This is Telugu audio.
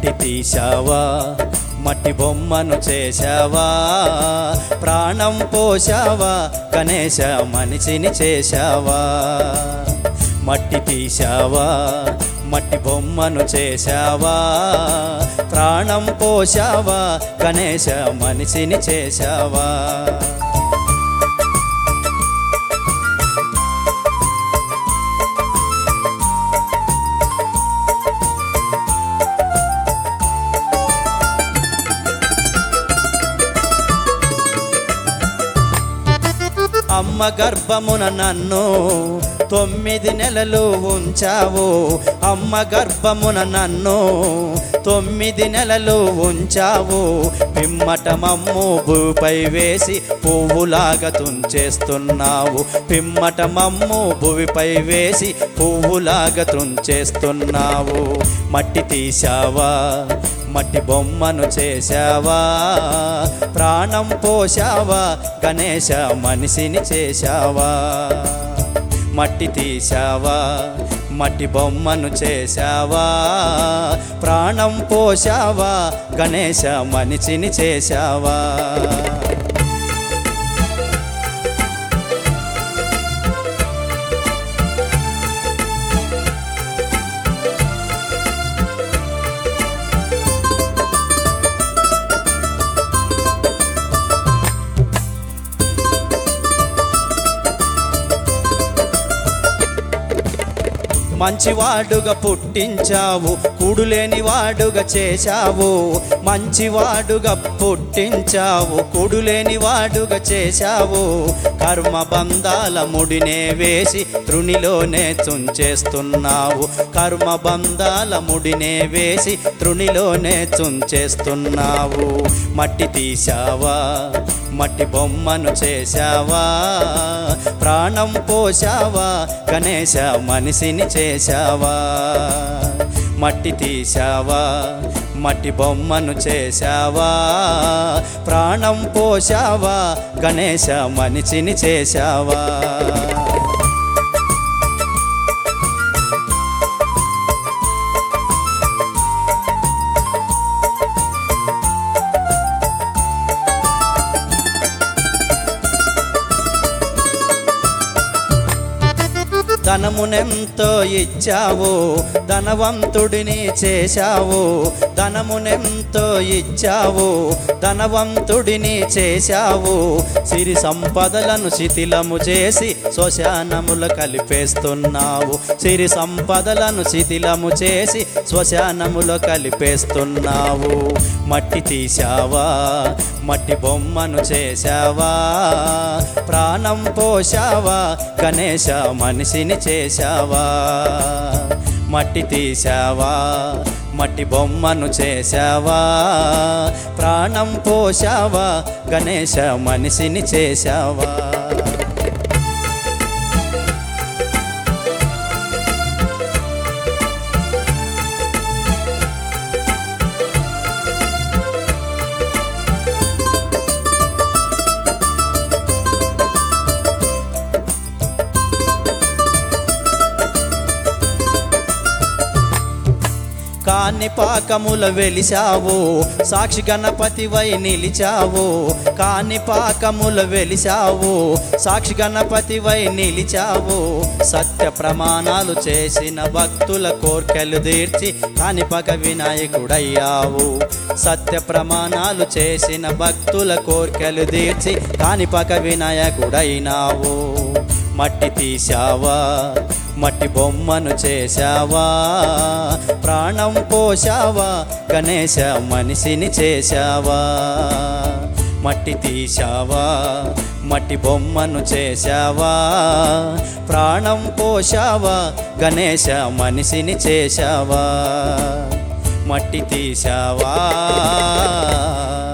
మట్టి తీశావా మట్టి బొమ్మను చేశావా ప్రాణం పోశావా గణేశ మనిషిని చేశావా మట్టి తీశావా మట్టి బొమ్మను చేశావా ప్రాణం పోశావా గణేశ మనిషిని చేశావా అమ్మ గర్భమున నన్ను తొమ్మిది నెలలు ఉంచావు అమ్మ గర్భమున నన్ను తొమ్మిది నెలలు ఉంచావు పిమ్మటమమ్ము భూపై వేసి పువ్వులాగా తుంచేస్తున్నావు పిమ్మటమమ్ము భూమిపై వేసి పువ్వులాగా తుంచేస్తున్నావు మట్టి తీశావా మట్టి బొమ్మను చేశావా ప్రాణం పోశావా గణేశ మనిషిని చేశావా మట్టి తీశావా మట్టి బొమ్మను చేశావా ప్రాణం పోశావా గణేశ మనిషిని చేశావా మంచివాడుగా పుట్టించావు కుడులేని వాడుగా చేశావు మంచివాడుగా పుట్టించావు కుడులేని వాడుగా చేశావు కర్మ బంధాల ముడినే వేసి తృణిలోనే చుంచేస్తున్నావు కర్మ బంధాల ముడినే వేసి తృణిలోనే చుంచేస్తున్నావు మట్టి తీశావా మట్టి బొమ్మను చేశావా ప్రాణం పోశావా గణేశ మనిషిని చేశావా మట్టి తీశావా మట్టి బొమ్మను చేశావా ప్రాణం పోశావా గణేశ మనిషిని చేశావా ధనమునెంతో ఇచ్చావు ధనవంతుడిని చేశావు ధనమునెంతో ఇచ్చావు ధనవంతుడిని చేశావు సిరి సంపదలను శిథిలము చేసి శ్మశానములు కలిపేస్తున్నావు సిరి సంపదలను శిథిలము చేసి శ్మశానములో కలిపేస్తున్నావు మట్టి తీశావా మట్టి బొమ్మను చేశావా ప్రాణం పోశావా గణేశ మనిషిని చేశావా మట్టి తీశావా మట్టి బొమ్మను చేశావా ప్రాణం పోశావా గణేశ మనిషిని చేశావా కాని పాకముల వెలిశావు సాక్షి గణపతివై నిలిచావు కాని పాకముల వెలిశావు సాక్షి గణపతివై నిలిచావు సత్య ప్రమాణాలు చేసిన భక్తుల కోర్కెలు తీర్చి కానిపక వినాయకుడయ్యావు సత్య ప్రమాణాలు చేసిన భక్తుల కోర్కెలు తీర్చి కానిపక వినాయకుడైనావు మట్టి తీశావా మట్టి బొమ్మను చేశావా ప్రాణం పోశావా గణేశ మనిషిని చేశావా మట్టి తీశావా మట్టి బొమ్మను చేశావా ప్రాణం పోశావా గణేశ మనిషిని చేశావా మట్టి తీశావా